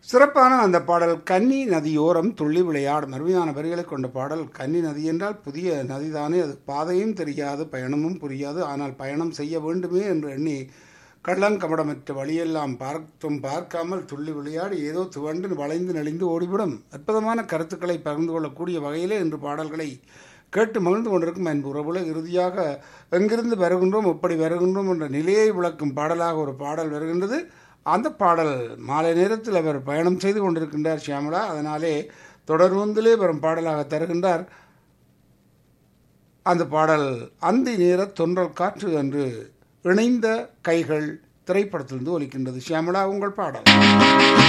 சிறப்பான அந்த பாடல் கன்னி நதியோரம் துள்ளி விளையாடும் அருமையான வரிகளை கொண்ட பாடல் கன்னி நதி என்றால் புதிய நதிதானே அது பாதையும் தெரியாது பயணமும் புரியாது ஆனால் பயணம் செய்ய வேண்டுமே என்று எண்ணி கள்ளங்கபடமற்ற வழியெல்லாம் பார்த்தும் பார்க்காமல் துள்ளி விளையாடி ஏதோ துவண்டு வளைந்து நெளிந்து ஓடிவிடும் அற்புதமான கருத்துக்களை பகிர்ந்து கொள்ளக்கூடிய வகையிலே இன்று பாடல்களை கேட்டு மகிழ்ந்து கொண்டிருக்கும் அன்பு உறவுல இறுதியாக எங்கிருந்து வருகின்றோம் எப்படி வருகின்றோம் என்ற நிலையை விளக்கும் பாடலாக ஒரு பாடல் வருகின்றது அந்த பாடல் மாலை நேரத்தில் அவர் பயணம் செய்து கொண்டிருக்கின்றார் ஷியாமலா அதனாலே தொடர்வந்திலே வரும் பாடலாக தருகின்றார் அந்த பாடல் அந்தி நேர தொன்றல் காற்று என்று இணைந்த கைகள் திரைப்படத்திலிருந்து ஒலிக்கின்றது ஷியாமலா உங்கள் பாடல்